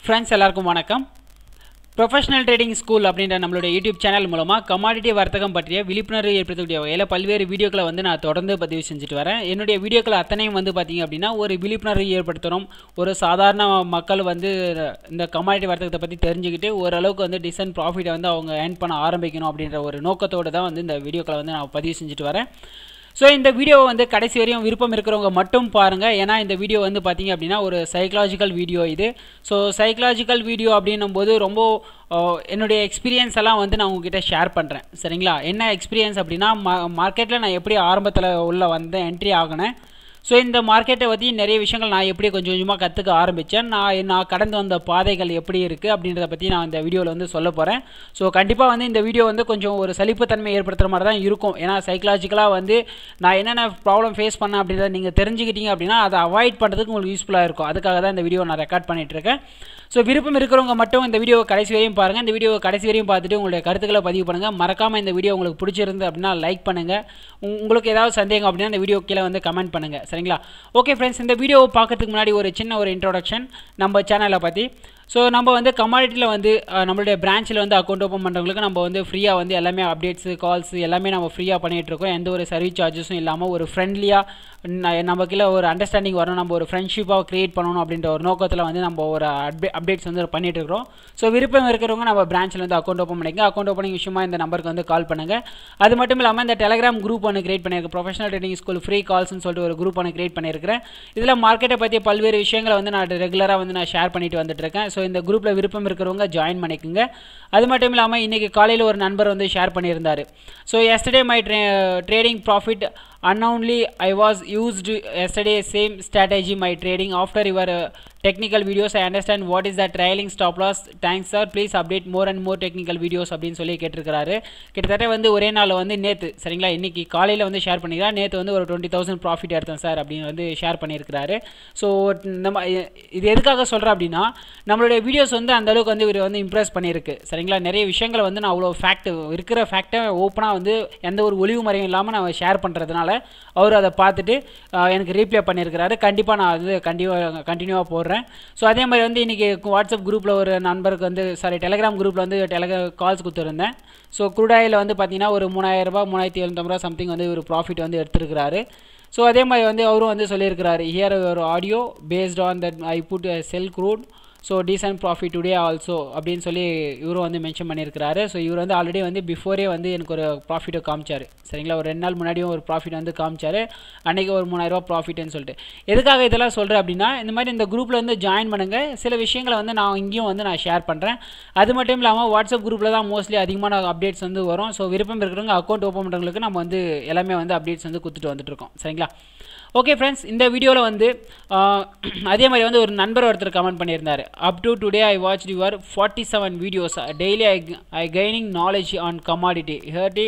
friends எல்லாருக்கும் வணக்கம் professional trading school அப்படின்ற நம்மளுடைய யூடியூப் சேனல் மூலமாக கமாடிட்டி வர்த்தகம் பற்றிய விழிப்புணர்வு ஏற்படுத்தக்கூடிய வகையில் பல்வேறு வீடியோக்களை வந்து நான் தொடர்ந்து பதிவு செஞ்சுட்டு வரேன் என்னுடைய வீடியோக்கள் அத்தனையும் வந்து பார்த்திங்க அப்படின்னா ஒரு விழிப்புணர்வு ஏற்படுத்தணும் ஒரு சாதாரண மக்கள் வந்து இந்த கமாடிட்டி வர்த்தகத்தை பற்றி தெரிஞ்சுக்கிட்டு ஓரளவுக்கு வந்து டிசைன் ப்ராஃபிட்டை வந்து அவங்க ஏர்ன் பண்ண ஆரம்பிக்கணும் அப்படின்ற ஒரு நோக்கத்தோடு தான் வந்து இந்த வீடியோக்களை வந்து நான் பதிவு செஞ்சுட்டு வரேன் ஸோ இந்த வீடியோவை வந்து கடைசி வரையும் விருப்பம் இருக்கிறவங்க மட்டும் பாருங்கள் ஏன்னா இந்த வீடியோ வந்து பார்த்தீங்க அப்படின்னா ஒரு சைக்கலாஜிக்கல் வீடியோ இது ஸோ சைக்கலாஜிக்கல் வீடியோ அப்படின்னும் போது ரொம்ப அஹ், என்னுடைய எக்ஸ்பீரியன்ஸ் எல்லாம் வந்து நான் உங்ககிட்ட ஷேர் பண்ணுறேன் சரிங்களா என்ன எக்ஸ்பீரியன்ஸ் அப்படின்னா மா மார்க்கெட்டில் நான் எப்படி ஆரம்பத்தில் உள்ள வந்தேன் என்ட்ரி ஆகினேன் ஸோ இந்த மார்க்கெட்டை பற்றி நிறைய விஷயங்கள் நான் எப்படி கொஞ்சம் கொஞ்சமாக கற்றுக்க ஆரம்பித்தேன் நான் நான் கடந்து வந்த பாதைகள் எப்படி இருக்குது அப்படின்றத பற்றி நான் இந்த வீடியோவில் வந்து சொல்ல போகிறேன் ஸோ கண்டிப்பாக வந்து இந்த வீடியோ வந்து கொஞ்சம் ஒரு சலிப்புத்தன்மை ஏற்படுத்துகிற மாதிரி தான் இருக்கும் ஏன்னா சைக்கலாஜிக்கலாக வந்து நான் என்னென்ன ப்ராப்ளம் ஃபேஸ் பண்ணேன் அப்படின்றத நீங்கள் தெரிஞ்சுக்கிட்டீங்க அப்படின்னா அதை அவாய்ட் பண்ணுறதுக்கு உங்களுக்கு யூஸ்ஃபுல்லாக இருக்கும் அதுக்காக தான் இந்த வீடியோ நான் ரெக்கார்ட் பண்ணிகிட்ருக்கேன் ஸோ விருப்பம் இருக்கிறவங்க மட்டும் இந்த வீடியோவை கடைசி வரையும் பாருங்கள் இந்த வீடியோவை கடைசி வரையும் பார்த்துட்டு உங்களுடைய கருத்துக்களை பதிவு பண்ணுங்கள் மறக்காமல் இந்த வீடியோ உங்களுக்கு பிடிச்சிருந்து அப்படின்னா லைக் பண்ணுங்கள் உங்க- உங்களுக்கு ஏதாவது சந்தேகம் அப்படின்னா இந்த வீடியோ கீழே வந்து கமெண்ட் பண்ணுங்கள் சரிங்களா ஓகே ஃப்ரெண்ட்ஸ் இந்த வீடியோவை பார்க்கறதுக்கு முன்னாடி ஒரு சின்ன ஒரு இன்ட்ரோடக்ஷன் நம்ம சேனலை பற்றி ஸோ நம்ம வந்து கமாடிட்டியில் வந்து அஹ், நம்மளுடைய பிரான்ச்சில் வந்து அக்கௌண்ட் ஓப்பன் பண்ணுறவங்களுக்கு நம்ம வந்து ஃப்ரீயாக வந்து எல்லாமே அப்டேட்ஸு கால்ஸ் எல்லாமே நம்ம ஃப்ரீயாக பண்ணிகிட்ருக்கோம் எந்த ஒரு சர்வீஸ் சார்ஜஸும் இல்லாமல் ஒரு ஃப்ரெண்ட்லியாக நம்ம கீழே ஒரு அண்டர்ஸ்டாண்டிங் வரணும் நம்ம ஒரு ஃப்ரெண்ட்ஷிப்பாக க்ரியேட் பண்ணணும் அப்படின்ற ஒரு நோக்கத்தில் வந்து நம்ம ஒரு அப்டே அப்டேட்ஸ் வந்து பண்ணிட்டு இருக்கிறோம் ஸோ விருப்பம் இருக்கிறவங்க நம்ம பிரான்ச்சில் வந்து அக்கௌண்ட் ஓப்பன் பண்ணிங்க அக்கௌண்ட் ஓப்பனிங் விஷயமா இந்த நம்பருக்கு வந்து கால் பண்ணுங்கள் அது மட்டும் இல்லாமல் இந்த டெலகிராம் குரூப் ஒன்று கிரியேட் பண்ணியிருக்கேன் ப்ரொஃபஷனல் ட்ரேடிங் ஸ்கூல் ஃப்ரீ கால்ஸ்னு சொல்லிட்டு ஒரு குரூப் ஒன்று கிரியேட் பண்ணியிருக்கிறேன் இதில் மார்க்கெட்டை பற்றி பல்வேறு விஷயங்களை வந்து நான் ரெகுலராக வந்து நான் ஷேர் பண்ணிட்டு வந்துட்டு இருக்கேன் ஸோ இந்த குரூப்பில் விருப்பம் இருக்கிறவங்க ஜாயின் பண்ணிக்கோங்க அது மட்டும் இல்லாமல் இன்றைக்கி காலையில் ஒரு நண்பர் வந்து ஷேர் பண்ணியிருந்தார் so yesterday my trading profit unknownly i was used yesterday same strategy my trading after your uh, technical videos i understand what is the trailing stop loss thanks sir please update more and more technical videos அப்படின்னு சொல்லி கேட்டிருக்கிறாரு கிட்டத்தட்ட வந்து ஒரே நாள் வந்து நேற்று சரிங்களா இன்னைக்கு காலையில் வந்து ஷேர் பண்ணிக்கிறா நேற்று வந்து ஒரு டுவெண்ட்டி தௌசண்ட் ப்ராஃபிட் எடுத்தேன் சார் அப்படின்னு வந்து ஷேர் பண்ணியிருக்கிறாரு ஸோ நம்ம இ- இது எதுக்காக சொல்கிறேன் அப்படின்னா நம்மளுடைய வீடியோஸ் வந்து அந்த அளவுக்கு வந்து இவர் வந்து இம்ப்ரெஸ் பண்ணியிருக்கு சரிங்களா நிறைய விஷயங்களை வந்து நான் அவ்வளோ ஃபேக்ட் இருக்கிற ஃபேக்டை ஓப்பனாக வந்து எந்த ஒரு ஒளிவு மறையும் இல்லாமல் நான் ஷேர் பண்ணுறதுனால அவர் அதை பார்த்துட்டு ஆஹ், எனக்கு ரீப்ளே பண்ணியிருக்கிறாரு கண்டிப்பாக நான் அது கண்டிப்பாக கண்டினியூவாக போடுறேன் ஸோ அதே மாதிரி வந்து இன்றைக்கி வாட்ஸ்அப் குரூப்பில் ஒரு நண்பருக்கு வந்து சாரி டெலகிராம் குரூப்பில் வந்து டெலகிரா கால்ஸ் கொடுத்துருந்தேன் ஸோ குரூடாயில் வந்து பார்த்தீங்கன்னா ஒரு மூணாயிரம் ரூபாய் மூணாயிரத்தி எழுநூத்தம்பது ரூபா சம்திங் வந்து ஒரு ப்ராஃபிட் வந்து எடுத்திருக்கிறாரு ஸோ அதே மாதிரி வந்து அவரும் வந்து சொல்லியிருக்கிறாரு ஹியர் ஒரு audio paste on that I put sell crude so decent profit today also அப்படின்னு சொல்லி இவரும் வந்து மென்ஷன் பண்ணியிருக்கிறாரு ஸோ இவர் வந்து ஆல்ரெடி வந்து பிஃபோரே வந்து எனக்கு ஒரு ப்ராஃபிட்டை காமிச்சார் சரிங்களா ஒரு ரெண்டு நாள் முன்னாடியும் ஒரு ப்ராஃபிட் வந்து காமிச்சார் அன்றைக்கி ஒரு மூணாயிரரூபா ப்ராஃபிட்னு சொல்லிட்டு எதுக்காக இதெல்லாம் சொல்கிறேன் அப்படின்னா இந்த மாதிரி இந்த குரூப்பில் வந்து ஜாயின் பண்ணுங்கள் சில விஷயங்களை வந்து நான் இங்கேயும் வந்து நான் ஷேர் பண்ணுறேன் அது மட்டும் இல்லாமல் வாட்ஸ்அப் குரூப்பில் தான் மோஸ்ட்லி அதிகமான அப்டேட்ஸ் வந்து வரும் ஸோ விருப்பம் இருக்கிறவங்க அக்கௌண்ட் ஓப்பன் பண்ணுறவங்களுக்கு நம்ம வந்து எல்லாமே வந்து அப்டேட்ஸ் வந்து கொடுத்துட்டு வந்துட்டுருக்கோம் சரிங்களா ஓகே ஃப்ரெண்ட்ஸ் இந்த வீடியோவில் வந்து ஆஹ், அதே மாதிரி வந்து ஒரு நண்பர் ஒருத்தர் கமெண்ட் பண்ணியிருந்தார் up to today I watch your forty seven videos daily I I gaining knowledge on commodity ஹர்டி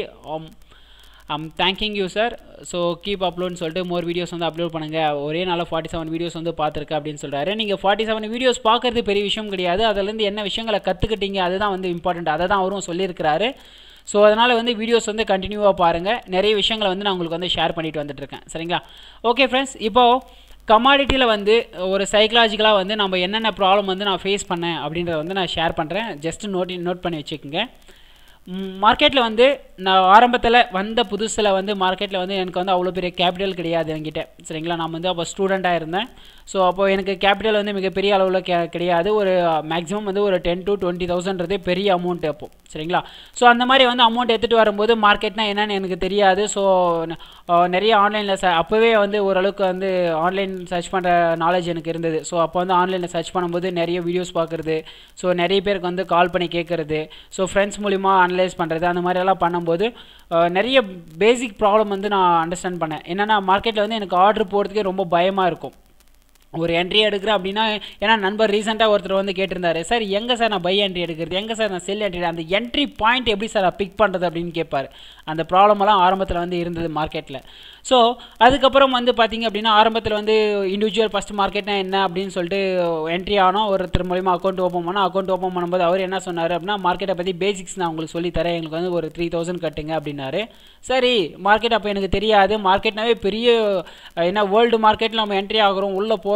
I'm thank you you sir so keep அப்லோட்னு சொல்லிட்டு மோர் வீடியோஸ் வந்து அப்லோட் பண்ணுங்கள் ஒரே நாளில் ஃபார்ட்டி செவன் வீடியோஸ் வந்து பார்த்துருக்கேன் அப்படின்னு சொல்கிறாரு நீங்கள் ஃபார்ட்டி செவன் வீடியோஸ் பார்க்குறது பெரிய விஷயம் கிடையாது அதுலேருந்து என்ன விஷயங்களை கற்றுக்கிட்டீங்க அதுதான் வந்து இம்பார்ட்டண்ட் அதை தான் அவரும் சொல்லியிருக்கிறாரு ஸோ அதனால் வந்து வீடியோஸ் வந்து கண்டினியூவாக பாருங்கள் நிறைய விஷயங்களை வந்து நான் உங்களுக்கு வந்து ஷேர் பண்ணிட்டு வந்துட்டுருக்கேன் சரிங்களா ஓகே ஃப்ரெண்ட்ஸ் இப்போது கமாடிட்டியில் வந்து ஒரு சைக்கலாஜிக்கலாக வந்து நம்ம என்னென்ன ப்ராப்ளம் வந்து நான் ஃபேஸ் பண்ணேன் அப்படின்றத வந்து நான் ஷேர் பண்ணுறேன் ஜஸ்ட் நோட் நோட் பண்ணி வச்சுக்கோங்க மார்க்கெட்டில் வந்து நான் ஆரம்பத்தில் வந்த புதுசில் வந்து மார்க்கெட்டில் வந்து எனக்கு வந்து அவ்வளோ பெரிய கேபிட்டல் கிடையாது என்கிட்ட சரிங்களா நான் வந்து அப்போ ஸ்டூடெண்ட்டாக இருந்தேன் ஸோ அப்போ எனக்கு கேபிட்டல் வந்து மிகப்பெரிய அளவில் கே கிடையாது ஒரு மேக்ஸிமம் வந்து ஒரு டென் டு டுவெண்ட்டி தௌசண்ட்றதே பெரிய அமௌண்ட் அப்போ சரிங்களா ஸோ அந்த மாதிரி வந்து அமௌண்ட் எடுத்துகிட்டு வரும்போது மார்க்கெட்னா என்னன்னு எனக்கு தெரியாது ஸோ நிறைய ஆன்லைனில் ச அப்போவே வந்து ஓரளவுக்கு வந்து ஆன்லைன் சர்ச் பண்ணுற நாலேஜ் எனக்கு இருந்தது ஸோ அப்போ வந்து ஆன்லைனில் சர்ச் பண்ணும்போது நிறைய வீடியோஸ் பார்க்குறது ஸோ நிறைய பேருக்கு வந்து கால் பண்ணி கேட்குறது ஸோ ஃப்ரெண்ட்ஸ் மூலிமா அனலைஸ் பண்ணுறது அந்த மாதிரியெல்லாம் பண்ணும்போது அஹ், நிறைய பேசிக் ப்ராப்ளம் வந்து நான் அண்டர்ஸ்டாண்ட் பண்ணேன் என்னென்னா மார்க்கெட்டில் வந்து எனக்கு ஆர்டர் போடுறதுக்கே ரொம்ப பயமாக இருக்கும் ஒரு என்ட்ரி எடுக்கிறேன் அப்படின்னா ஏன்னா நண்பர் ரீசெண்டாக ஒருத்தர் வந்து கேட்டிருந்தாரு சார் எங்கே சார் நான் பை என்ட்ரி எடுக்கிறது எங்கே சார் நான் செல் என்ட்ரி அந்த என்ட்ரி பாயிண்ட் எப்படி சார் பிக் பண்ணுறது அப்படின்னு கேட்பார் அந்த ப்ராப்ளமெல்லாம் ஆரம்பத்தில் வந்து இருந்தது மார்க்கெட்டில் ஸோ அதுக்கப்புறம் வந்து பார்த்தீங்க அப்படின்னா ஆரம்பத்தில் வந்து இண்டிவிஜுவல் ஃபஸ்ட் மார்க்கெட்னா என்ன அப்படின்னு சொல்லிட்டு என்ட்ரி ஆனோம் ஒருத்தர் மூலிமா அக்கௌண்ட் ஓப்பன் பண்ணோம் அக்கௌண்ட் ஓப்பன் பண்ணும்போது அவர் என்ன சொன்னார் அப்படின்னா மார்க்கெட்டை பற்றி பேசிக்ஸ் நான் உங்களுக்கு சொல்லி தரேன் எங்களுக்கு வந்து ஒரு த்ரீ தௌசண்ட் கட்டுங்க அப்படின்னாரு சரி மார்க்கெட் அப்போ எனக்கு தெரியாது மார்க்கெட்னாவே பெரிய அஹ், என்ன வேர்ல்டு மார்க்கெட்டில் நம்ம என்ட்ரி ஆகுறோம் உள்ளே போகிறோம்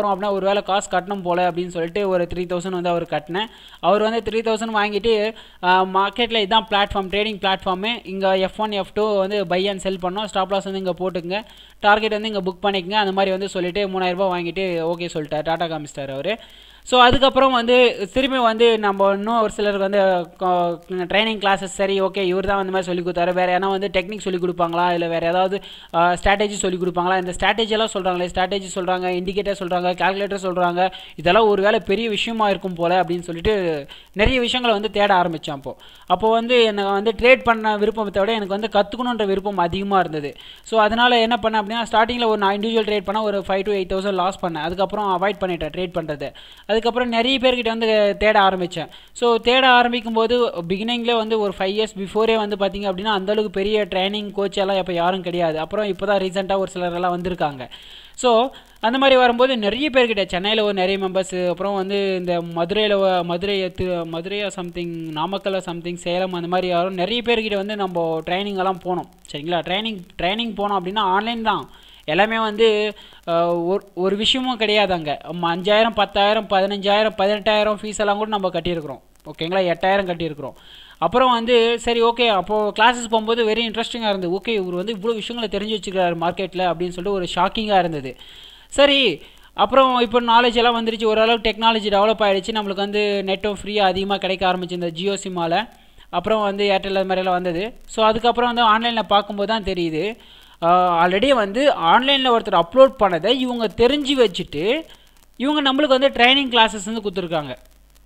போகிறோம் அப்படின்னா ஒரு வேளை காசு கட்டணும் போல் அப்படின்னு சொல்லிட்டு ஒரு த்ரீ தௌசண்ட் வந்து அவர் கட்டினேன் அவர் வந்து த்ரீ தௌசண்ட் வாங்கிட்டு மார்க்கெட்டில் இதுதான் பிளாட்ஃபார்ம் ட்ரேடிங் பிளாட்ஃபார்மு இங்கே எஃப் ஒன் எஃப் டூ வந்து பை அண்ட் செல் பண்ணோம் ஸ்டாப் லாஸ் வந்து இங்கே போட்டுங்க டார்கெட் வந்து இங்கே புக் பண்ணிக்கங்க அந்த மாதிரி வந்து சொல்லிட்டு மூணாயிரரூபா வாங்கிட்டு ஓகே சொல்லிட்டார் டாட்டா காமிச்சிட்டார் அவர் ஸோ அதுக்கப்புறம் வந்து திரும்பி வந்து நம்ம இன்னும் ஒரு சிலருக்கு வந்து ட்ரைனிங் கிளாஸஸ் சரி ஓகே இவர் தான் அந்த மாதிரி சொல்லி கொடுத்தாரு வேறு ஏன்னா வந்து டெக்னிக் சொல்லி கொடுப்பாங்களா இல்லை வேறு ஏதாவது ஸ்ட்ராட்டஜி சொல்லி கொடுப்பாங்களா இந்த strategy எல்லாம் சொல்கிறாங்களே ஸ்ட்ராட்டஜி சொல்கிறாங்க இண்டிகேட்டர் சொல்கிறாங்க கால்குலேட்டர் சொல்கிறாங்க இதெல்லாம் ஒரு வேளை பெரிய விஷயமா இருக்கும் போல் அப்படின்னு சொல்லிட்டு நிறைய விஷயங்களை வந்து தேட ஆரம்பித்தேன் அப்போது அப்போ வந்து எனக்கு வந்து ட்ரேட் பண்ண விருப்பத்தை விட எனக்கு வந்து கற்றுக்கணுன்ற விருப்பம் அதிகமாக இருந்தது ஸோ அதனால் என்ன பண்ணேன் அப்படின்னா ஸ்டார்டிங்கில் ஒரு நான் இண்டிவிஜுவல் ட்ரேட் பண்ணால் ஒரு five to eight thousand loss பண்ணேன் அதுக்கப்புறம் அவாய்ட் பண்ணிட்டேன் ட்ரேட் பண்ணுறது அதுக்கப்புறம் நிறைய பேர்கிட்ட வந்து தேட ஆரம்பித்தேன் ஸோ தேட ஆரம்பிக்கும் போது பிகினிங்லேயே வந்து ஒரு ஃபைவ் இயர்ஸ் பிஃபோரே வந்து பார்த்தீங்க அப்படின்னா அந்தளவுக்கு பெரிய ட்ரைனிங் கோச் எல்லாம் இப்போ யாரும் கிடையாது அப்புறம் இப்போ தான் ரீசெண்டாக ஒரு சிலர் எல்லாம் வந்திருக்காங்க ஸோ அந்த மாதிரி வரும்போது நிறைய பேர்கிட்ட சென்னையில் ஒரு நிறைய மெம்பர்ஸ் அப்புறம் வந்து இந்த மதுரையில் மதுரை திரு மதுரையா சம்திங் நாமக்கல்ல சம்திங் சேலம் அந்த மாதிரி யாரும் நிறைய பேர்கிட்ட வந்து நம்ம ட்ரைனிங் எல்லாம் போனோம் சரிங்களா ட்ரைனிங் ட்ரைனிங் போனோம் அப்படின்னா ஆன்லைன் தான் எல்லாமே வந்து அஹ், ஒரு ஒரு விஷயமும் கிடையாது அங்கே அஞ்சாயிரம் பத்தாயிரம் பதினஞ்சாயிரம் பதினெட்டாயிரம் ஃபீஸ் எல்லாம் கூட நம்ம கட்டியிருக்கிறோம் ஓகேங்களா எட்டாயிரம் கட்டியிருக்கிறோம் அப்புறம் வந்து சரி ஓகே அப்போது கிளாஸஸ் போகும்போது வெரி இன்ட்ரெஸ்டிங்காக இருந்தது ஓகே இவர் வந்து இவ்வளோ விஷயங்களை தெரிஞ்சு வச்சுக்கிறாரு மார்க்கெட்டில் அப்படின்னு சொல்லிட்டு ஒரு ஷாக்கிங்காக இருந்தது சரி அப்புறம் இப்போ நாலேஜ் எல்லாம் வந்துருச்சு ஓரளவுக்கு டெக்னாலஜி டெவலப் ஆகிடுச்சு நம்மளுக்கு வந்து நெட்டும் ஃப்ரீயாக அதிகமாக கிடைக்க ஆரம்பிச்சு இந்த ஜியோ சிம்மால் அப்புறம் வந்து ஏர்டெல் அது மாதிரிலாம் வந்தது ஸோ அதுக்கப்புறம் வந்து ஆன்லைனில் பார்க்கும்போது தான் தெரியுது ஆல்ரெடி வந்து ஆன்லைனில் ஒருத்தர் அப்லோட் பண்ணதை இவங்க தெரிஞ்சு வச்சுட்டு இவங்க நம்மளுக்கு வந்து ட்ரைனிங் கிளாஸஸ் வந்து கொடுத்துருக்காங்க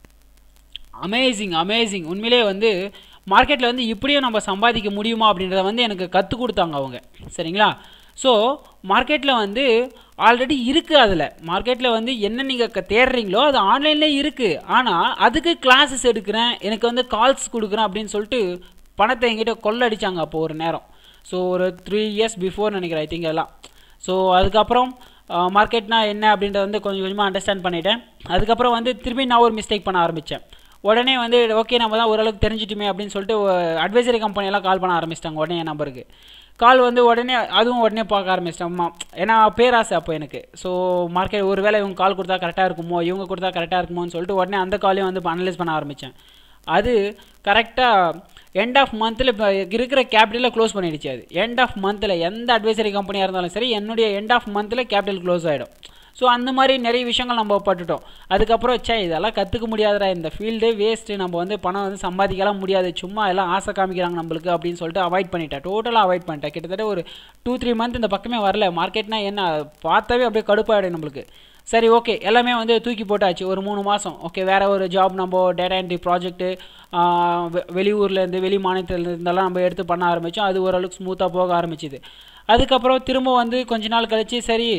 அமேசிங் அமேசிங் உண்மையிலே வந்து மார்க்கெட்டில் வந்து இப்படியும் நம்ம சம்பாதிக்க முடியுமா அப்படின்றத வந்து எனக்கு கற்றுக் கொடுத்தாங்க அவங்க சரிங்களா ஸோ மார்க்கெட்டில் வந்து ஆல்ரெடி இருக்குது அதில் மார்க்கெட்டில் வந்து என்ன நீங்கள் தேடுறீங்களோ அது ஆன்லைனில் இருக்குது ஆனால் அதுக்கு கிளாஸஸ் எடுக்கிறேன் எனக்கு வந்து கால்ஸ் கொடுக்குறேன் அப்படின்னு சொல்லிட்டு பணத்தை என்கிட்ட கொள்ளடிச்சாங்க அப்போ ஒரு நேரம் ஸோ ஒரு த்ரீ இயர்ஸ் பிஃபோர் நினைக்கிறேன் ஐ திங்க் எல்லாம் ஸோ அதுக்கப்புறம் மார்க்கெட்னா என்ன அப்படின்றத வந்து கொஞ்சம் கொஞ்சமாக அண்டர்ஸ்டாண்ட் பண்ணிட்டேன் அதுக்கப்புறம் வந்து திரும்பி நான் ஒரு மிஸ்டேக் பண்ண ஆரம்பித்தேன் உடனே வந்து ஓகே நம்ம தான் ஓரளவுக்கு தெரிஞ்சிட்டுமே அப்படின்னு சொல்லிட்டு அட்வைசரி கம்பெனியெல்லாம் கால் பண்ண ஆரம்பிச்சிட்டாங்க உடனே என் நம்பருக்கு கால் வந்து உடனே அதுவும் உடனே பார்க்க ஆரம்பிச்சிட்டேன் அம்மா ஏன்னா பேராசை அப்போ எனக்கு ஸோ மார்க்கெட் ஒரு வேளை இவங்க கால் கொடுத்தா கரெக்டாக இருக்குமோ இவங்க கொடுத்தா கரெக்டாக இருக்குமோன்னு சொல்லிட்டு உடனே அந்த காலையும் வந்து அனலைஸ் பண்ண ஆரம்பித்தேன் அது கரெக்டாக எண்ட் ஆஃப் மந்தில் இப்போ இருக்கிற கேபிட்டலில் க்ளோஸ் பண்ணிடுச்சு அது எண்ட் ஆஃப் மந்தில் எந்த அட்வைசரி கம்பெனியாக இருந்தாலும் சரி என்னுடைய எண்ட் ஆஃப் மந்தில் கேபிட்டல் க்ளோஸ் ஆகிடும் ஸோ அந்த மாதிரி நிறைய விஷயங்கள் நம்ம பட்டுட்டோம் அதுக்கப்புறம் சே இதெல்லாம் கற்றுக்க முடியாதுடா இந்த ஃபீல்டே வேஸ்ட்டு நம்ம வந்து பணம் வந்து சம்பாதிக்கலாம் முடியாது சும்மா எல்லாம் ஆசை காமிக்கிறாங்க நம்மளுக்கு அப்படின்னு சொல்லிட்டு அவாய்ட் பண்ணிட்டேன் டோட்டலாக அவாய்ட் பண்ணிட்டேன் கிட்டத்தட்ட ஒரு டூ த்ரீ மந்த் இந்த பக்கமே வரல மார்க்கெட்னா என்ன பார்த்தாவே அப்படியே கடுப்பாயிடும் நம்மளுக்கு சரி ஓகே எல்லாமே வந்து தூக்கி போட்டாச்சு ஒரு மூணு மாதம் ஓகே வேறு ஒரு ஜாப் நம்ம டேட்டா என்ட்ரி ப்ராஜெக்ட்டு வெளியூர்லேருந்து வெளி மாநிலத்தில் இருந்தெல்லாம் நம்ம எடுத்து பண்ண ஆரம்பித்தோம் அது ஓரளவுக்கு ஸ்மூத்தாக போக ஆரம்பிச்சுது அதுக்கப்புறம் திரும்ப வந்து கொஞ்ச நாள் கழிச்சு சரி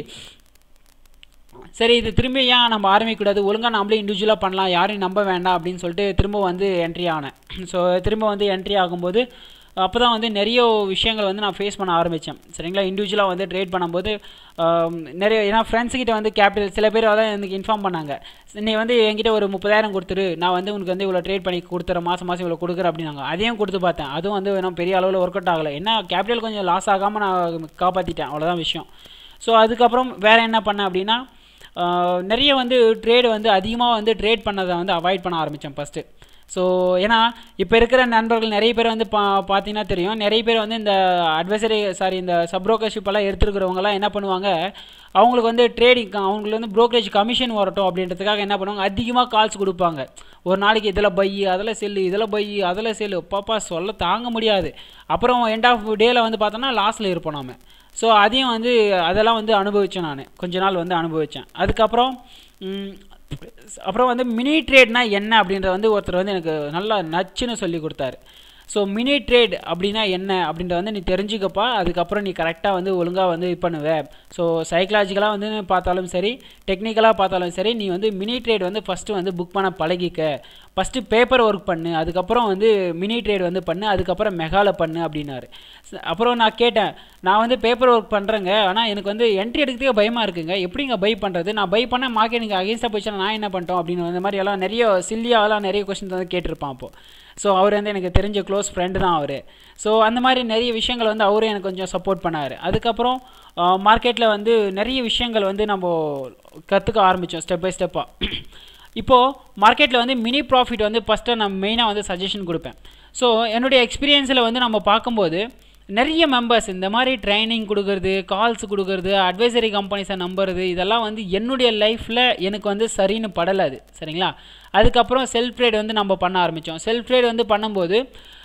சரி இது திரும்பி ஏன் நம்ம ஆரம்பிக்கக்கூடாது ஒழுங்காக நம்மளே இண்டிவிஜுவலாக பண்ணலாம் யாரையும் நம்ப வேண்டாம் அப்படின்னு சொல்லிட்டு திரும்ப வந்து என்ட்ரி ஆனேன் ஸோ திரும்ப வந்து என்ட்ரி ஆகும்போது அப்போ தான் வந்து நிறைய விஷயங்கள் வந்து நான் ஃபேஸ் பண்ண ஆரம்பித்தேன் சரிங்களா இண்டிவிஜுவலாக வந்து ட்ரேட் பண்ணும்போது ஆம், நிறைய ஏன்னா ஃப்ரெண்ட்ஸ்கிட்ட வந்து கேபிட்டல் சில பேர் தான் எனக்கு இன்ஃபார்ம் பண்ணாங்க நீ வந்து என்கிட்ட ஒரு முப்பதாயிரம் கொடுத்துரு நான் வந்து உனக்கு வந்து இவ்வளோ ட்ரேட் பண்ணி கொடுத்துறேன் மாதம் மாதம் இவ்வளோ கொடுக்குறேன் அப்படின்னாங்க அதையும் கொடுத்து பார்த்தேன் அதுவும் வந்து இன்னும் பெரிய அளவில் ஒர்க் அவுட் ஆகலை என்ன கேபிட்டல் கொஞ்சம் லாஸ் ஆகாமல் நான் காப்பாற்றிட்டேன் அவ்வளோதான் விஷயம் ஸோ அதுக்கப்புறம் வேறு என்ன பண்ணேன் அப்படின்னா ஆஹ் நிறைய வந்து ட்ரேடு வந்து அதிகமாக வந்து ட்ரேட் பண்ணதை வந்து அவாய்ட் பண்ண ஆரம்பித்தேன் ஃபஸ்ட்டு ஸோ ஏன்னா இப்போ இருக்கிற நண்பர்கள் நிறைய பேர் வந்து பா பார்த்தீங்கன்னா தெரியும் நிறைய பேர் வந்து இந்த அட்வைசரி சாரி இந்த சப்ரோக்கர்ஷிப் எல்லாம் எடுத்துருக்கிறவங்கலாம் என்ன பண்ணுவாங்க அவங்களுக்கு வந்து ட்ரேடிங் அவங்களுக்கு வந்து brokerage கமிஷன் வரட்டும் அப்படின்றதுக்காக என்ன பண்ணுவாங்க அதிகமாக கால்ஸ் கொடுப்பாங்க ஒரு நாளைக்கு இதில் பை அதில் செல்லு இதில் பை அதில் செல்லு பாப்பா சொல்ல தாங்க முடியாது அப்புறம் எண்ட் ஆஃப் டேயில் வந்து பார்த்தோன்னா லாஸில் இருப்போம் நாம ஸோ அதையும் வந்து அதெல்லாம் வந்து அனுபவித்தேன் நான் கொஞ்ச நாள் வந்து அனுபவித்தேன் அதுக்கப்புறம் ம், அப்புறம் வந்து மினி ட்ரேட்னா என்ன அப்படின்றத வந்து ஒருத்தர் வந்து எனக்கு நல்லா நச்சுன்னு சொல்லி கொடுத்தாரு ஸோ மினி ட்ரேட் அப்படின்னா என்ன அப்படின்றத வந்து நீ தெரிஞ்சுக்கப்பா அதுக்கப்புறம் நீ கரெக்டாக வந்து ஒழுங்காக வந்து இது பண்ணுவ ஸோ சைக்கலாஜிக்கலாக வந்து பார்த்தாலும் சரி டெக்னிக்கலாக பார்த்தாலும் சரி நீ வந்து மினி ட்ரேட் வந்து ஃபஸ்ட்டு வந்து புக் பண்ண பழகிக்க ஃபஸ்ட்டு பேப்பர் ஒர்க் பண்ணு அதுக்கப்புறம் வந்து மினி ட்ரேட் வந்து பண்ணு அதுக்கப்புறம் மெகால பண்ணு அப்படின்னாரு ச- அப்புறம் நான் கேட்டேன் நான் வந்து பேப்பர் ஒர்க் பண்ணுறேங்க ஆனால் எனக்கு வந்து என்ட்ரி எடுக்கிறதுக்கே பயமாக இருக்குங்க எப்படிங்க பை பண்ணுறது நான் பை பண்ண மார்க்கெட் எனக்கு அகேன்ஸ்டாக போச்சுன்னா நான் என்ன பண்ணிட்டோம் அப்படின்னு அந்த மாதிரி எல்லாம் நிறைய சில்லியாவெல்லாம் நிறைய கொஸ்டின்ஸ் வந்து கேட்டிருப்பான் அப்போ ஸோ அவர் வந்து எனக்கு தெரிஞ்ச க்ளோஸ் ஃப்ரெண்டு தான் அவர் ஸோ அந்த மாதிரி நிறைய விஷயங்கள் வந்து அவரும் எனக்கு கொஞ்சம் சப்போர்ட் பண்ணார் அதுக்கப்புறம் மார்க்கெட்டில் வந்து நிறைய விஷயங்கள் வந்து நம்ம கற்றுக்க ஆரம்பித்தோம் ஸ்டெப் பை ஸ்டெப்பாக இப்போது மார்க்கெட்டில் வந்து மினி ப்ராஃபிட் வந்து ஃபஸ்ட்டு நான் மெயினாக வந்து சஜஷன் கொடுப்பேன் ஸோ என்னுடைய எக்ஸ்பீரியன்ஸில் வந்து நம்ம பார்க்கும்போது நிறைய மெம்பர்ஸ் இந்த மாதிரி ட்ரைனிங் கொடுக்கறது கால்ஸ் கொடுக்கறது அட்வைசரி கம்பெனிஸை நம்புறது இதெல்லாம் வந்து என்னுடைய லைஃப்பில் எனக்கு வந்து சரின்னு படலை அது சரிங்களா அதுக்கப்புறம் செல்ஃப் ட்ரேட் வந்து நம்ம பண்ண ஆரம்பித்தோம் செல்ஃப் ட்ரேட் வந்து பண்ணும்போது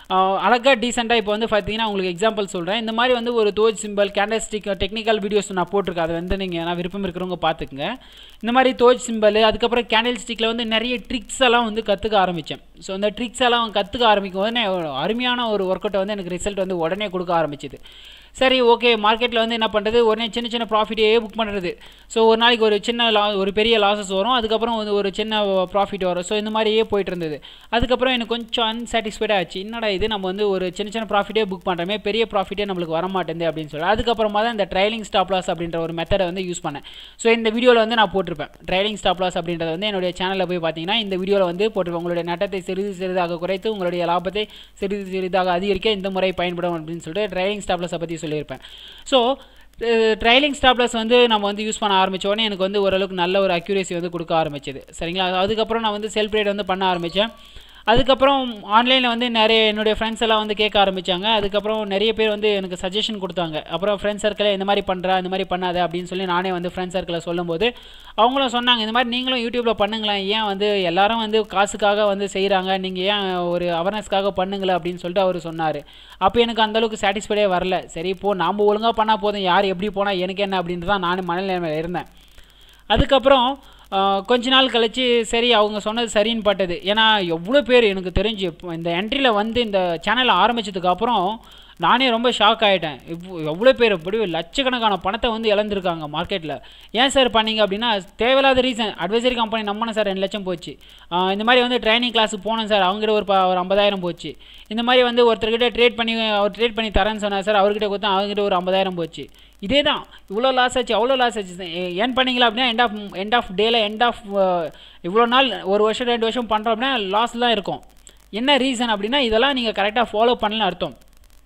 அழகாக டீசெண்டாக இப்போ வந்து பார்த்தீங்கன்னா உங்களுக்கு எக்ஸாம்பிள் சொல்கிறேன் இந்த மாதிரி வந்து ஒரு doji simple candlestick technical videos நான் போட்டிருக்கேன் அதை வந்து நீங்கள் நான் விருப்பம் இருக்கிறவங்க பார்த்துக்குங்க இந்த மாதிரி தோஜ் சிம்பிள் அதுக்கப்புறம் கேண்டில் ஸ்டிக்கில் வந்து நிறைய ட்ரிக்ஸ் எல்லாம் வந்து கற்றுக்க ஆரம்பித்தேன் ஸோ அந்த ட்ரிக்ஸ் எல்லாம் கற்றுக்க ஆரம்பிக்கும் போது நான் அருமையான ஒரு ஒர்க் அவுட்டை வந்து எனக்கு ரிசல்ட் வந்து உடனே கொடுக்க ஆரம்பிச்சிது சரி ஓகே மார்க்கெட்டில் வந்து என்ன பண்ணுறது உடனே சின்ன சின்ன ப்ராஃபிட்டே புக் பண்ணுறது ஸோ ஒரு நாளைக்கு ஒரு சின்ன லா ஒரு பெரிய லாஸஸ் வரும் அதுக்கப்புறம் வந்து ஒரு சின்ன ப்ராஃபிட் வரும் ஸோ இந்த மாதிரியே போயிட்டு இருந்தது அதுக்கப்புறம் எனக்கு கொஞ்சம் அன்சாட்டிஸ்ஃபைடாக ஆச்சு என்னடா இது நம்ம வந்து ஒரு சின்ன சின்ன ப்ராஃபிட்டே புக் பண்ணுறோமே பெரிய ப்ராஃபிட்டே நம்மளுக்கு வர மாட்டேங்குது அப்படின்னு சொல்லி அதுக்கப்புறமா தான் இந்த ட்ரைலிங் ஸ்டாப் லாஸ் அப்படின்ற ஒரு மெத்தடை வந்து யூஸ் பண்ணேன் ஸோ இந்த வீடியோவில் வந்து நான் போட்டிருப்பேன் ட்ரைலிங் ஸ்டாப் லாஸ் அப்படின்றத வந்து என்னுடைய சேனலில் போய் பார்த்தீங்கன்னா இந்த வீடியோவில் வந்து போட்டிருப்பேன் உங்களுடைய நட்டத்தை சிறிது சிறிதாக குறைத்து உங்களுடைய லாபத்தை சிறிது சிறிதாக அதிகரிக்க இந்த முறை பயன்படும் அப்படின்னு சொல்லிட்டு ட்ரைலிங் ஸ்டாப் லாஸை பற்றி சொல்லியிருப்பேன் ஸோ ட்ரைலிங் ஸ்டாப்லஸ் வந்து நம்ம வந்து யூஸ் பண்ண ஆரம்பித்த உடனே எனக்கு வந்து ஓரளவுக்கு நல்ல ஒரு அக்யூரேசி வந்து கொடுக்க ஆரம்பிச்சது சரிங்களா அதுக்கப்புறம் நான் வந்து செல்ஃப் ரைட் வந்து பண்ண ஆரம்பித்தேன் அதுக்கப்புறம் ஆன்லைனில் வந்து நிறைய என்னுடைய ஃப்ரெண்ட்ஸ் எல்லாம் வந்து கேட்க ஆரம்பித்தாங்க அதுக்கப்புறம் நிறைய பேர் வந்து எனக்கு சஜஷன் கொடுத்தாங்க அப்புறம் ஃப்ரெண்ட்ஸ் சர்க்கிளில் இந்த மாதிரி பண்ணுறா இந்த மாதிரி பண்ணாத அப்படின்னு சொல்லி நானே வந்து ஃப்ரெண்ட்ஸ் சர்க்கிளில் சொல்லும்போது அவங்களும் சொன்னாங்க இந்த மாதிரி நீங்களும் யூடியூப்பில் பண்ணுங்களேன் ஏன் வந்து எல்லாரும் வந்து காசுக்காக வந்து செய்கிறாங்க நீங்கள் ஏன் ஒரு அவேர்னஸ்க்காக பண்ணுங்களேன் அப்படின்னு சொல்லிட்டு அவர் சொன்னார் அப்போ எனக்கு அந்தளவுக்கு சாட்டிஸ்ஃபைடே வரல சரி இப்போ நாம் ஒழுங்காக பண்ணால் போதும் யார் எப்படி போனால் எனக்கு என்ன அப்படின்ட்டு தான் நான் மனநிலைமையில் இருந்தேன் அதுக்கப்புறம் கொஞ்ச நாள் கழித்து சரி அவங்க சொன்னது சரின்னு பட்டது ஏன்னா எவ்வளோ பேர் எனக்கு தெரிஞ்சு இந்த என்ட்ரியில் வந்து இந்த சேனலை ஆரம்பித்ததுக்கப்புறம் நானே ரொம்ப ஷாக் ஆகிட்டேன் இவ் எவ்வளோ பேர் இப்படி லட்சக்கணக்கான பணத்தை வந்து இழந்திருக்காங்க மார்க்கெட்டில் ஏன் சார் பண்ணீங்க அப்படின்னா தேவையில்லாத ரீசன் அட்வைசரி கம்பெனி நம்பினேன் சார் ரெண்டு லட்சம் போச்சு இந்த மாதிரி வந்து ட்ரைனிங் கிளாஸுக்கு போனேன் சார் அவங்ககிட்ட ஒரு ஒரு ஐம்பதாயிரம் போச்சு இந்த மாதிரி வந்து ஒருத்தர்கிட்ட ட்ரேட் பண்ணி அவர் ட்ரேட் பண்ணி தரேன்னு சொன்னார் சார் அவர்கிட்ட கொடுத்தா அவங்ககிட்ட ஒரு ஐம்பதாயிரம் போச்சு இதே தான் இவ்வளோ லாஸ் ஆச்சு அவ்வளோ லாஸ் ஆச்சு ஏன் பண்ணீங்களா அப்படின்னா எண்ட் ஆஃப் எண்ட் ஆஃப் டேல எண்ட் ஆஃப் இவ்வளோ நாள் ஒரு வருஷம் ரெண்டு வருஷம் பண்ணுறோம் அப்படின்னா லாஸ் தான் இருக்கும் என்ன ரீசன் அப்படின்னா இதெல்லாம் நீங்கள் கரெக்டாக ஃபாலோ பண்ணலன்னு அர்த்தம்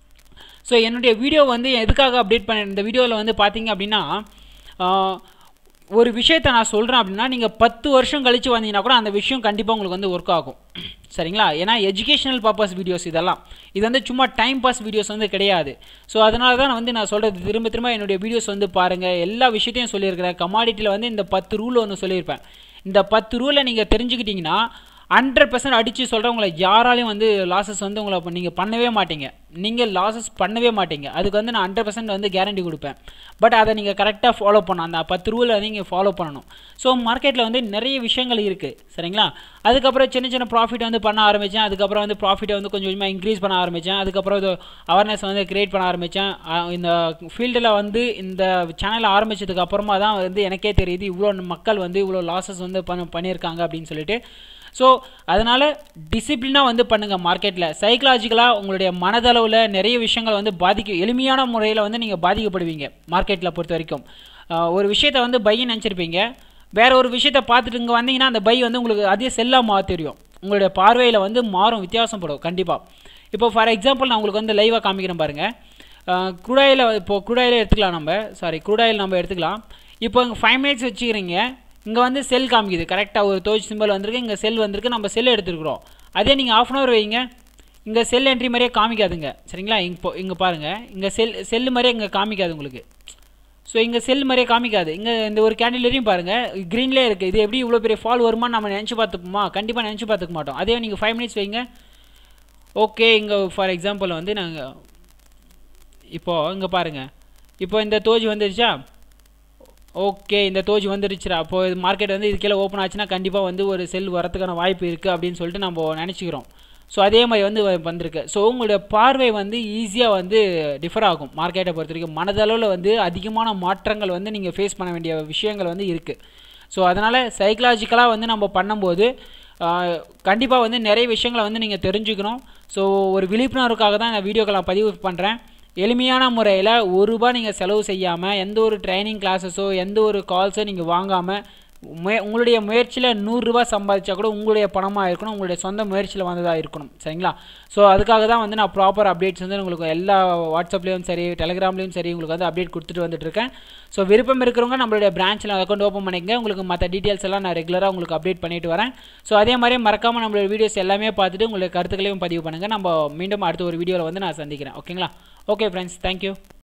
ஸோ என்னுடைய வீடியோ வந்து எதுக்காக அப்டேட் பண்ண இந்த வீடியோவில் வந்து பார்த்தீங்க அப்படின்னா ஒரு விஷயத்தை நான் சொல்கிறேன் அப்படின்னா நீங்கள் பத்து வருஷம் கழித்து வந்தீங்கன்னா கூட அந்த விஷயம் கண்டிப்பாக உங்களுக்கு வந்து ஒர்க் ஆகும் சரிங்களா ஏன்னா எஜுகேஷனல் பர்பஸ் வீடியோஸ் இதெல்லாம் இது வந்து சும்மா டைம் பாஸ் வீடியோஸ் வந்து கிடையாது ஸோ அதனால தான் வந்து நான் சொல்கிறது திரும்ப திரும்ப என்னுடைய வீடியோஸ் வந்து பாருங்கள் எல்லா விஷயத்தையும் சொல்லியிருக்கிறேன் கமாடிட்டியில் வந்து இந்த பத்து ரூல் ஒன்று சொல்லியிருப்பேன் இந்த பத்து ரூலை நீங்கள் தெரிஞ்சுக்கிட்டிங்கன்னா ஹண்ட்ரட் பர்சன்ட் அடித்து சொல்கிறேன் உங்களை யாராலையும் வந்து லாஸஸ் வந்து உங்களை நீங்கள் பண்ணவே மாட்டீங்க நீங்கள் லாஸஸ் பண்ணவே மாட்டீங்க அதுக்கு வந்து நான் ஹண்ட்ரட் பர்சன்ட் வந்து கேரண்டி கொடுப்பேன் பட் அதை நீங்கள் கரெக்டாக ஃபாலோ பண்ணணும் அந்த பத்து ரூலை நீங்கள் ஃபாலோ பண்ணணும் ஸோ மார்க்கெட்டில் வந்து நிறைய விஷயங்கள் இருக்குது சரிங்களா அதுக்கப்புறம் சின்ன சின்ன ப்ராஃபிட் வந்து பண்ண ஆரம்பித்தேன் அதுக்கப்புறம் வந்து ப்ராஃபிட்டை வந்து கொஞ்சம் கொஞ்சமாக இன்க்ரீஸ் பண்ண ஆரம்பித்தேன் அதுக்கப்புறம் இது அவேர்னஸ் வந்து க்ரியேட் பண்ண ஆரம்பித்தேன் இந்த ஃபீல்டில் வந்து இந்த சேனலை ஆரம்பித்ததுக்கு அப்புறமா தான் வந்து எனக்கே தெரியுது இவ்வளோ மக்கள் வந்து இவ்வளோ லாஸஸ் வந்து பண்ண பண்ணியிருக்காங்க அப்படின்னு சொல்லிட்டு ஸோ அதனால் டிசிப்ளினாக வந்து பண்ணுங்கள் மார்க்கெட்டில் சைக்கலாஜிக்கலாக உங்களுடைய மனதளவில் நிறைய விஷயங்கள் வந்து பாதிக்க எளிமையான முறையில் வந்து நீங்கள் பாதிக்கப்படுவீங்க மார்க்கெட்டில் பொறுத்த வரைக்கும் ஒரு விஷயத்தை வந்து பையன் நினச்சிருப்பீங்க வேற ஒரு விஷயத்தை பார்த்துட்டு இங்கே வந்தீங்கன்னா அந்த பை வந்து உங்களுக்கு அதே செல்லாக மாற தெரியும் உங்களுடைய பார்வையில் வந்து மாறும் வித்தியாசப்படும் கண்டிப்பாக இப்போ ஃபார் எக்ஸாம்பிள் நான் உங்களுக்கு வந்து லைவாக காமிக்கிறேன் பாருங்கள் குடாயில் இப்போது குடாயில் எடுத்துக்கலாம் நம்ம சாரி குடாயில் நம்ம எடுத்துக்கலாம் இப்போ இங்கே ஃபைவ் மினிட்ஸ் வச்சுக்கிறீங்க இங்கே வந்து செல் காமிக்குது கரெக்டாக ஒரு தோஜ் சிம்பிள் வந்திருக்கு இங்கே செல் வந்திருக்கு நம்ம செல் எடுத்துருக்குறோம் அதே நீங்கள் ஆஃப் அன் ஹவர் வைங்க இங்கே செல் என்ட்ரி மாதிரியே காமிக்காதுங்க சரிங்களா இப்போ இங்கே பாருங்கள் இங்கே செல் செல்லு மாதிரியே இங்கே காமிக்காது உங்களுக்கு ஸோ இங்கே செல் மாதிரியே காமிக்காது இங்கே இந்த ஒரு கேண்டிலரையும் பாருங்கள் க்ரீன்லேயே இருக்குது இது எப்படி இவ்வளோ பெரிய ஃபால் வருமான்னு நம்ம நினச்சி பார்த்துப்போமா கண்டிப்பாக நினச்சி பார்த்துக்க மாட்டோம் அதே நீங்கள் ஃபைவ் மினிட்ஸ் வைங்க ஓகே இங்கே ஃபார் எக்ஸாம்பிள் வந்து நாங்கள் இப்போது இங்கே பாருங்கள் இப்போ இந்த தோஜ் வந்துருச்சா ஓகே இந்த தோஜ் வந்துருச்சுரா அப்போ இது மார்க்கெட் வந்து இது கீழே ஓப்பன் ஆச்சுன்னா கண்டிப்பாக வந்து ஒரு செல் வரதுக்கான வாய்ப்பு இருக்குது அப்படின்னு சொல்லிட்டு நம்ம நினச்சிக்கிறோம் ஸோ அதே மாதிரி வந்து வந்திருக்கு ஸோ உங்களுடைய பார்வை வந்து ஈஸியாக வந்து டிஃபர் ஆகும் மார்க்கெட்டை பொறுத்த வரைக்கும் மனதளவில் வந்து அதிகமான மாற்றங்கள் வந்து நீங்கள் ஃபேஸ் பண்ண வேண்டிய விஷயங்கள் வந்து இருக்குது ஸோ அதனால் சைக்கலாஜிக்கலாக வந்து நம்ம பண்ணும்போது கண்டிப்பாக வந்து நிறைய விஷயங்களை வந்து நீங்கள் தெரிஞ்சுக்கணும் ஸோ ஒரு விழிப்புணர்வுக்காக தான் நான் வீடியோக்களை நான் பதிவு பண்ணுறேன் எளிமையான முறையில் ஒரு ரூபா நீங்கள் செலவு செய்யாமல் எந்த ஒரு ட்ரைனிங் கிளாஸஸோ எந்த ஒரு கால்ஸோ நீங்கள் வாங்காமல் முய உங்களுடைய முயற்சியில் நூறுரூவா சம்பாதிச்சா கூட உங்களுடைய பணமாக இருக்கணும் உங்களுடைய சொந்த முயற்சியில் வந்ததாக இருக்கணும் சரிங்களா ஸோ அதுக்காக தான் வந்து நான் ப்ராப்பர் அப்டேட்ஸ் வந்து உங்களுக்கு எல்லா வாட்ஸ்அப்லேயும் சரி டெலிகிராம்லேயும் சரி உங்களுக்கு வந்து அப்டேட் கொடுத்துட்டு வந்துட்டு இருக்கேன் ஸோ விருப்பம் இருக்கிறவங்க நம்மளுடைய பிரான்ச்சில் அக்கௌண்ட் ஓப்பன் பண்ணிக்கங்க உங்களுக்கு மற்ற டீட்டெயில்ஸ் எல்லாம் நான் ரெகுலராக உங்களுக்கு அப்டேட் பண்ணிட்டு வரேன் ஸோ அதே மாதிரி மறக்காமல் நம்மளோட வீடியோஸ் எல்லாமே பார்த்துட்டு உங்களுடைய கருத்துக்களையும் பதிவு பண்ணுங்கள் நம்ம மீண்டும் அடுத்த ஒரு வீடியோவில் வந்து நான் சந்திக்கிறேன் ஓகேங்களா ஓகே ஃப்ரெண்ட்ஸ் தேங்க்யூ